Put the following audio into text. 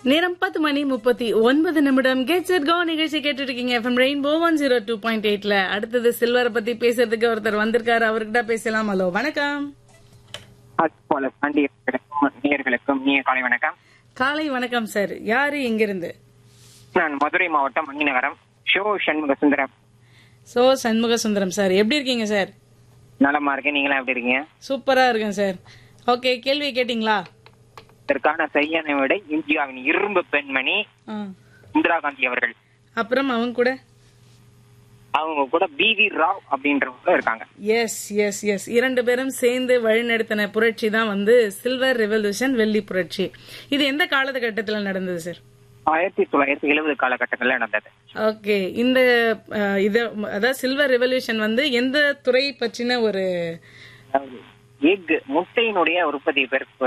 நேரம் பத்து மணி முப்பத்தி ஒன்பது நிமிடம் கெட் செட் கோ நிகழ்ச்சி கேட்டுட்டு இருக்கீங்க FM rainbow one zero two point எயிட்ல அடுத்தது சில்வரை பத்தி பேசுறதுக்கு ஒருத்தர் வந்திருக்காரு அவர்கிட்ட பேசலாம் ஹலோ வணக்கம் போல பாண்டியர்களுக்கும் நேயர்களுக்கும் இனிய காலை வணக்கம் காலை வணக்கம் சார் யாரு இங்கிருந்து நான் மதுரை மாவட்டம் மணிநகரம் ஷோ சண்முக சுந்தரம் சோ சண்முக சுந்தரம் சார் எப்படி இருக்கீங்க சார் நலமா இருக்கேன் நீங்களா எப்படி இருக்கீங்க சூப்பரா இருக்கேன் சார் ஓகே கேள்வி கேட்டிங்களா இதற்கான சரியான விடை இந்தியாவின் இரும்பு பெண்மணி ஆ. இந்திரா காந்தி அவர்கள் அப்புறம் அவங்க கூட அவங்க கூட பி வி ராவ் அப்படின்றவங்க இருக்காங்க எஸ் எஸ் எஸ் இரண்டு பேரும் சேர்ந்து வழிநடத்தின புரட்சி தான் வந்து சில்வர் ரெவல்யூஷன் வெள்ளி புரட்சி இது எந்த காலகட்டத்தில் நடந்தது சார் ஆயிரத்தி தொள்ளாயிரத்தி எழுபது காலகட்டத்தில் நடந்தது ஓகே இந்த அஹ், இத அதாவது சில்வர் ரெவல்யூஷன் வந்து எந்த துறை பற்றின ஒரு எக் முட்டையினுடைய உற்பத்தி பெருக்கு